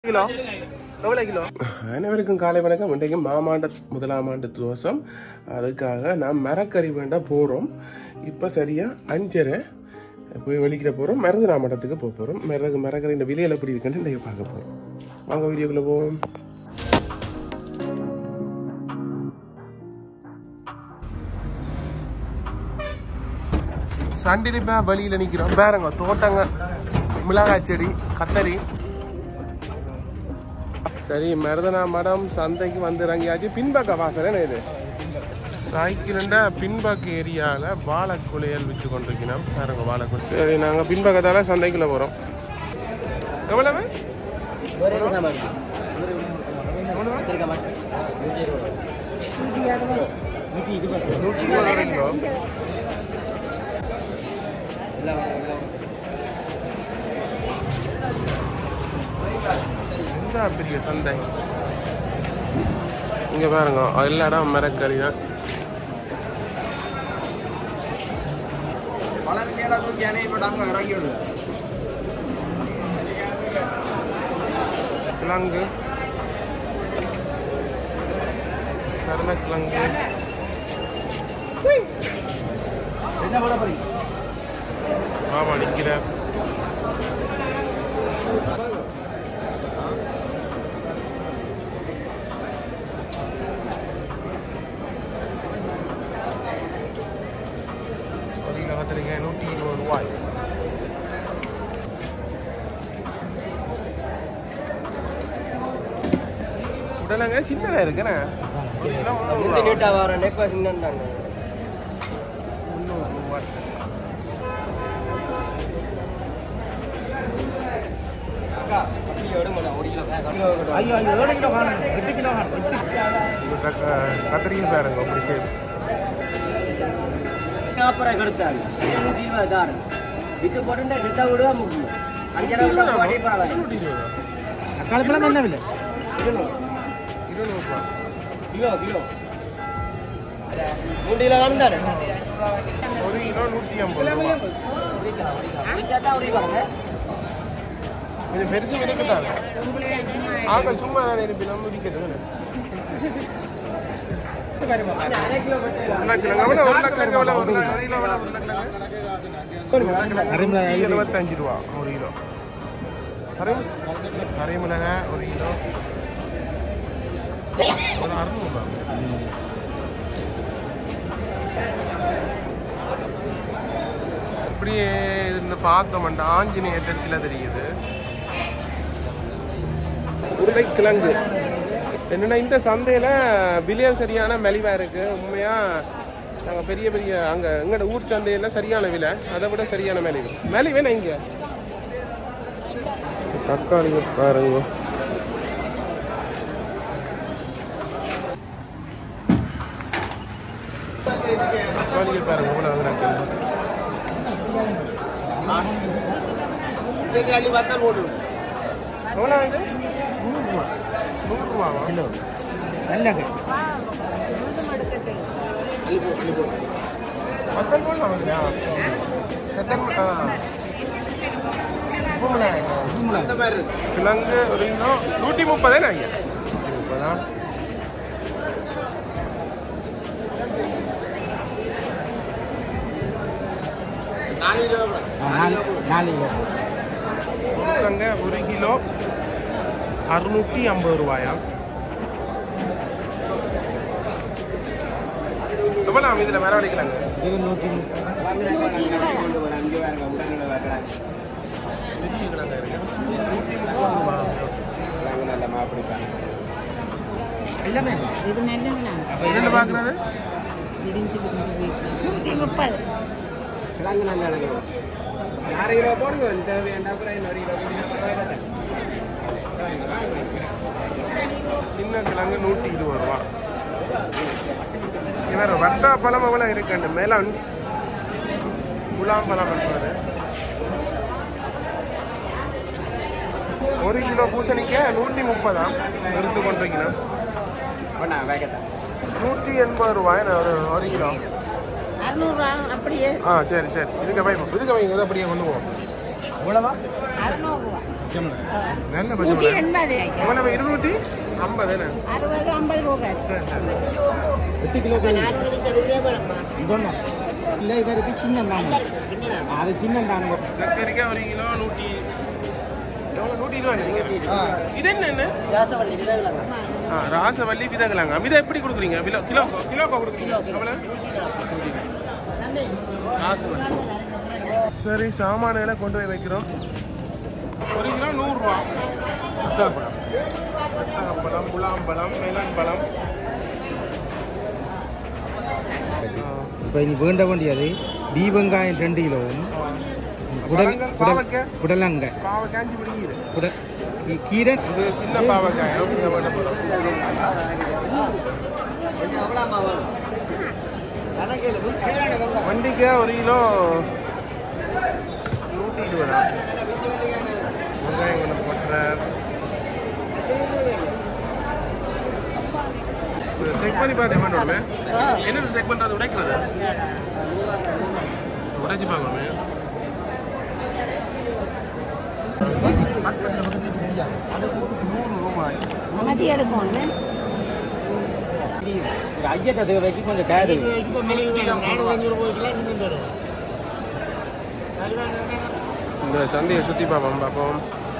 Kilo எவ்வளோ kilo அனைவருக்கும் காலை வணக்கம் இன்றைக்கு மாமாண்ட முதலாம் ஆண்டு தோசம் அதுக்காக நான் மரக்கறி வேண்ட போகிறோம் இப்போ சரியா அஞ்சரை போய் வெளிக்கிட போகிறோம் மருதுரா மடத்துக்கு போக போகிறோம் மிளகு மரக்கறி இந்த விலையில் எப்படி இருக்குன்னு இன்றைக்கு பார்க்க போகிறோம் வாங்க வீடியோக்குள்ளே போவோம் சண்டிலிப்பா வழியில் நிற்கிறோம் பாருங்க தோட்டங்க மிளகாய் செடி கத்தரி சரி மருதனா மடம் சந்தைக்கு வந்து இறங்கியாச்சு பின்பக்க வாசல் என்ன இது சைக்கிள்ண்ட பின்பக்க ஏரியாவில் வாழைக்குலையல் விற்று கொண்டிருக்கணும் பாருங்க வாழைக்குலை சரி நாங்கள் பின்பக்கத்தால் சந்தைக்குள்ளே போகிறோம் எவ்வளவு நூற்றி இருபது கிலோ என்ன பெரிய சந்தை இங்க பாருங்க எல்லா இடம் மரக்கறி தான் கிழங்கு கருணக்கிழங்கு ஆமா நிக்கிற ஒரு கிலோ கத்திரிக்காய் நூற்றி இருபது ரூபாய் உடலங்க சின்னதா இருக்குண்ணே ஒரு கிலோ முந்நூறு ரூபா. முந்நூறு ரூபாய். இந்த க- கத்திரிக்காய் பாருங்க அப்படி சரி விட்டு போட்டு செத்தா விடுவா முக்கியம் அஞ்சரை பாடி பரவாயில்ல இருநூற்றி இருபதா? தக்காளி என்ன விலை இருநூறு ரூபாய். கிலோ கிலோ மூணு கிலோ வேணும் தானே ஒரு கிலோ நூற்றி ஐம்பது ரூபா கொஞ்சம் பெருசு இருக்குதாங்க ஆக சும்மா தானே இருப்பி நம்ம விற்கிறது உருளைக்கிழங்கு எவ்வளோ உருளைக்கிழங்கு எவ்வளோ ஒரு கிலோ எவ்வளோ உருளைக்கிழங்கு எழுபத்தஞ்சு ரூபா ஒரு கிலோ கரை கரைமிளகாய் ஒரு கிலோ ஒரு அறுநூறுபா அப்படியே இதில் பார்த்தோம்டா ஆஞ்சநேயர்கிட்ட சில தெரியுது உருளைக்கிழங்கு என்னன்னா இந்த சந்தையில் விலையம் சரியான மலிவாக இருக்குது உண்மையாக நாங்கள் பெரிய பெரிய அங்கே எங்களோட ஊர் சந்தையில் சரியான விலை அதை விட சரியான மலிவு மலிவே இங்கே தக்காளி பாருங்க தக்காளியை பாருங்க எவ்வளோ வாங்குறாங்க எவ்வளோ இது நூறுரூவா நூறுரூவாவா கிலோ வத்தல் போல் வாங்குறியா சத்தன் ஆ பூமிளாய். கிழங்கு ஒரு கிலோ நூற்றி முப்பதே ஐயா நூற்றி முப்பதா உருளைக்கிழங்க ஒரு கிலோ அறுநூற்றி ஐம்பது ரூபாயா எவ்வளோ இதில் மரம் அடிக்கலாங்க பெரிய கிழங்கா இருக்கு நூற்றி முப்பது ரூபா இது நல்லதுண்ணா என்னென்ன பார்க்குறது விரிஞ்சு விரிஞ்சு வீட்டில் நூற்றி முப்பது ஆறு கிலோ போடுங்க தேவையான ஒரு கிலோ சின்ன கிழங்கு நூற்றி இருபது ரூபா இவர் வட்டா பழம் எவ்வளோ இருக்குண்டு மெலன்ஸ் குலாம் பழம் என்பது ஒரு கிலோ பூசணிக்காய் நூற்றி முப்பதாம் எடுத்து கொண்டிருக்கிறோம் பண்ணா வேகத்தா நூற்றி எண்பது ரூபாய் ஒரு ஒரு கிலோ அறுநூறுவா அப்படியே ஆ சரி சரி இதுக்கு வை இதுக்கு வைங்க இதை அப்படியே கொண்டு போவோம் எவ்வளவா அறுநூறுவா நல்ல நூற்றி பச்சை எண்பது எவ்வளவு இருநூற்றி ஐம்பது என்ன அறுபது ஐம்பது ரூபாய் சரி சரி எட்டு கிலோ இல்லை இவருக்கு சின்ன தாங்க அது சின்ன தாங்க கத்திரிக்காய் ஒரு கிலோ நூற்றி எவ்வளோ நூற்றி இருபது நீங்க இது என்ன என்ன வியாசவள்ளி விதவிலங்க ஆ ராசவல்லி விதகலாங்க விதை எப்படி கொடுக்குறீங்க கிலோ கிலோ கிலோக்கா கொடுக்குறீங்க எவ்வளோ ராசவல்லி சரி சாமான்களை கொண்டு போய் வைக்கிறோம் ஒரு கிலோ நூறுரூவா பழம் முலாம்பழம் மேலான் பழம் இப்போ இனி வேண்ட வேண்டியது பீ வெங்காயம் ரெண்டு கிலோவும் குடல் பழங்கள், குடல் பாவக்காய். குடலங்காய் பாவை காஞ்சி பிடிக்குது குடல் கீ- கீரை இது சின்ன பாவக்காய் அப்படிங்க வேண்ட போகிறோம் கொஞ்சம் எவ்வளோ மாவு கணக்கில் வண்டிக்காய் ஒரு கிலோ நூற்றி இருபதா வெங்காயம் கொண்டு போட்டுறார் செக் பண்ணி பார்த்து வேணுமே என்ன செக் பண்ணுறது உடைக்கிறது உடைச்சு பார்க்கணுமே நூறு ரூபாய் மதி எடுக்கணும் ஐயத்தை தேவைக்கு கொஞ்சம் கேது இந்த சந்தையை சுற்றி பார்ப்போம் பார்ப்போம்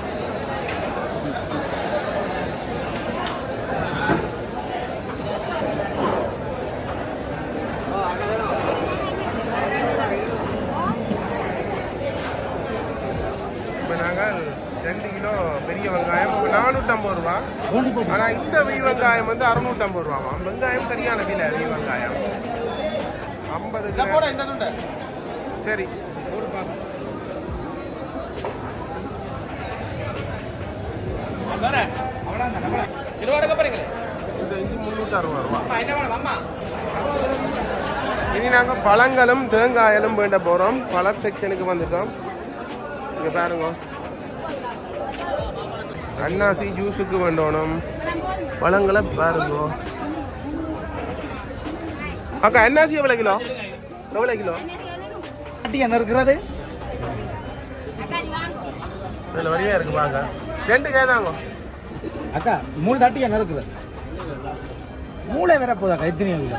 இப்போ நாங்கள் ரெண்டு கிலோ பெரிய வெங்காயம் நானூற்றம்பது ரூபா ஆனால் இந்த வீ வெங்காயம் வந்து அறுநூற்றம்பது ரூபாவாம் வெங்காயம் சரியான விலை வீ வெங்காயம் ஐம்பது கிலோ சரி இது இது முந்நூற்றி அறுபது ரூபா இனி நாங்கள் பழங்களும் தேங்காயலும் வேண்ட போகிறோம் பழ செக்ஷனுக்கு வந்துட்டோம் இங்கே பாருங்க அன்னாசி ஜூஸுக்கு வேண்டணும் பழங்களை பாருங்க அக்கா அன்னாசி எவ்வளோ கிலோ எவ்வளோ கிலோ கட்டி என்ன இருக்கிறது இதில் வழியாக இருக்கு பாக்க ரெண்டு கேதாங்க அக்கா மூணு தட்டி என்ன இருக்குது மூளை வேற போதாக்கா எத்தனை கிலோ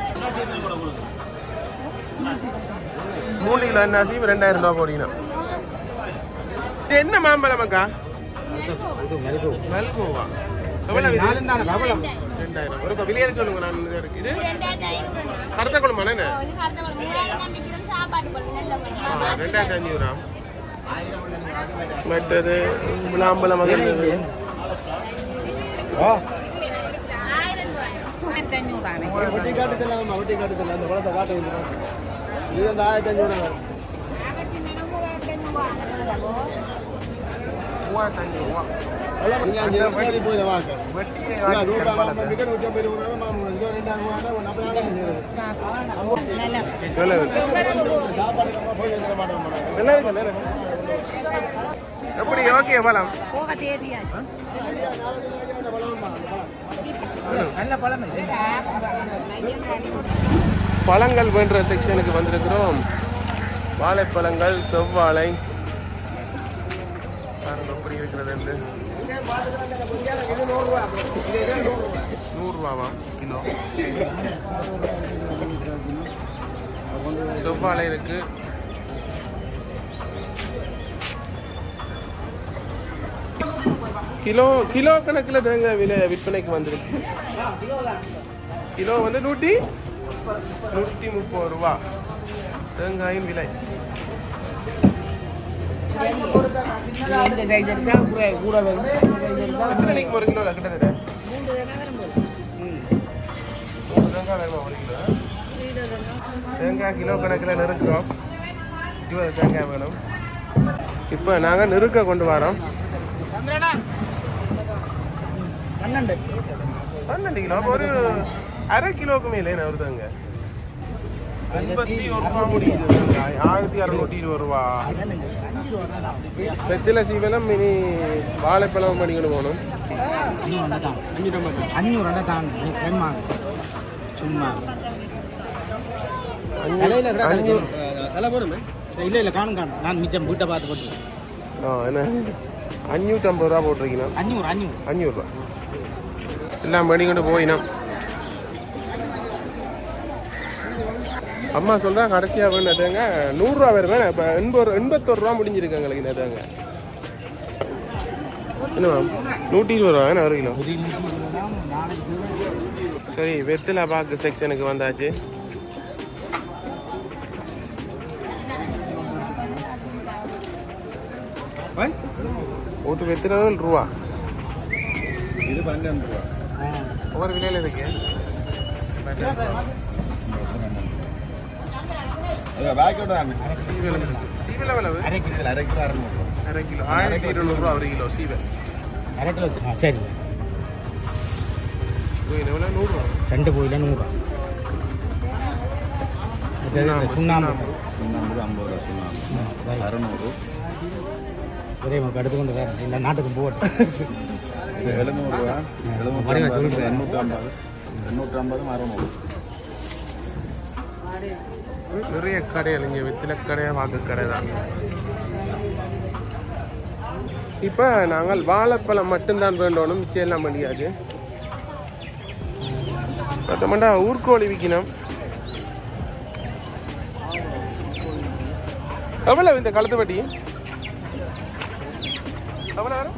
மூணு கிலோ அன்னாசி ரெண்டாயிரம் ரூபா போடணும் இது என்ன மாம்பழம் அக்கா இது மெல்கோ நல்கோவா எவ்வளோ விலை? நாலு தானே பவளம் ரெண்டாயிரம் ஒரு விலையில சொல்லுங்க நான் இது இருக்கு. இது கருத்த குழம்பு என்ன ஆ, ரெண்டாயிரத்தி அஞ்சூறா மற்றது விளாம்பழம் அது இருந்தது. ஓ அஞ்சூறானே மூவாயிரத்தி அஞ்சூறு ரூபா வெட்டியே காட்டிக்கிறேன் பழத்தை. எவ்வளவு இருக்கு? நல்லா இருக்கு, நல்லா இருக்கு. எப்படி ஓகே பழம் போக தேதியாச்சு நல்ல பழம் இது பழங்கள் வேண்ட செக்ஷனுக்கு வந்திருக்கிறோம் வாழைப்பழங்கள் செவ்வாழை பாருங்க எப்படி இருக்கிறது என்று நூறுரூவாவா கிலோ செவ்வாழை இருக்கு கிலோ கிலோ கணக்கில் தேங்காய் விலை விற்பனைக்கு வந்திருக்கு கிலோ வந்து நூற்றி நூற்றி முப்பது ரூபா தேங்காயின் விலை இந்த சைஸ் எடுத்தா கூட கூட வரும் எத்தனை மணிக்கு ஒரு கிலோ கிட்டத்தட்ட மூன்று தடவை வரும்போது மூணு தேங்காய் வேணுமா ஒரு கிலோ தேங்காய் கிலோ கணக்கில் நெருக்கிறோம் இருபது தேங்காய் வேணும் இப்போ நாங்கள் நெருக்க கொண்டு வரோம் பன்னெண்டு பன்னெண்டு கிலோ அப்ப ஒரு அரை கிலோக்கு மேலே வருதுங்க எண்பத்தி ஒரு ரூபா முடியுது தேங்காய். ஆயிரத்தி அறுநூத்தி இருபது ரூபா வெத்தில சீவலம் இனி வாழைப்பழம் பண்ணிக்கணும் போகணும் அஞ்சூறு அண்ணா தான் பெருமா சும்மா தலையில கூட அஞ்சூறு தலை போடுமே இல்லை இல்லை காணும் காணும் நான் மிச்சம் வீட்டை பார்த்து போட்டு ஆ என்ன அஞ்சூற்றம்பது ரூபா போட்டிருக்கணும் அஞ்சூறு அஞ்சூறு அஞ்சூறுரூவா எல்லாம் பண்ணி கொண்டு போயினோம் அம்மா சொல்றா கடைசியா வேணாங்க நூறுரூவா வருவேன் இப்போ எண்பது எண்பத்தோரு ரூபா முடிஞ்சிருக்கு எங்களுக்கு நேதாங்க என்னம்மா நூற்றி இருபது ரூபா வேணா ஒரு கிலோ சரி வெத்தில பாக்கு செக்ஷனுக்கு வந்தாச்சு ஒரு வெத்தில ரூபா இது பன்னெண்டு ரூபா ஒவ்வொரு விலையில இருக்கு பேக்கோட சீவல் சீவல் எவ்வளவு அரை கிலோ அரை கிலோ அறநூறு அரை கிலோ ஆயிரத்தி இருநூறுவா ஒரு கிலோ சீவல் அரை கிலோ ஆ, சரி இது எவ்வளோ நூறுரூவா ரெண்டு போயில நூறு சுண்ணாம்பு, சுண்ணாம்பு சுண்ணாம்பு ஐம்பது ரூபா சுண்ணாம்பு அறநூறு ஒரே நமக்கு அடுத்து கொண்டு வேற இல்லை நாட்டுக்கு போட்டு இது எழுநூறு ரூபா எழுநூற்றி வடிவா ஐம்பது சொல்லுங்க. எண்ணூற்றி ஐம்பது எண்ணூற்றி ஐம்பதும் அறநூறு நிறைய கடைகள் இங்கே வெத்தில கடை வாக்கு கடை தான் இப்போ நாங்கள் வாழைப்பழம் மட்டும்தான் வேண்டணும் மிச்சம் எல்லாம் முடியாது பார்த்தோம்னா ஊர்கோழி விற்கணும் எவ்வளவு இந்த கழுத்து வட்டி எவ்வளவு வரும்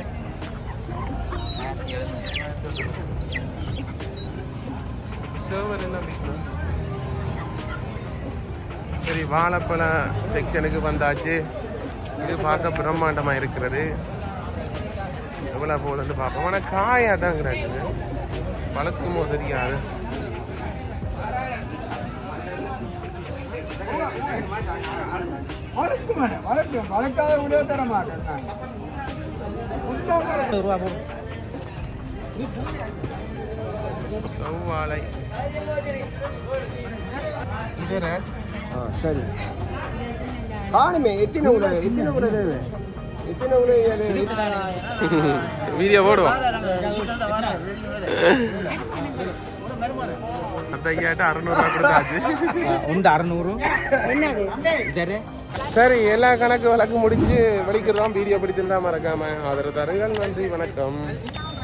சேவல் எல்லாம் விற்கணும் சரி வாழைப்பழ செக்ஷனுக்கு வந்தாச்சு இது பார்க்க பிரம்மாண்டமா இருக்கிறது எவ்வளவு போகுதுன்னு பார்ப்போம் ஆனால் காயா தான் கிடக்குது வளர்க்குமோ தெரியாது வளர்க்காத விட தர மாட்டேன் ரூபா போடும் செவ்வாழை இதர சரி காணுமே எத்தனை உள்ள எத்தனை உள்ள எத்தனை உள்ள வீடியோ போடுவோம் அந்த ஐயாட்ட அறுநூறுவா கொடுத்தாச்சு உண்டு அறநூறு இதரு சரி எல்லா கணக்கு வழக்கு முடிச்சு வெளிக்கிறோம் வீடியோ பிடிச்சிருந்தா மறக்காம ஆதரவு தருங்கள் நன்றி வணக்கம்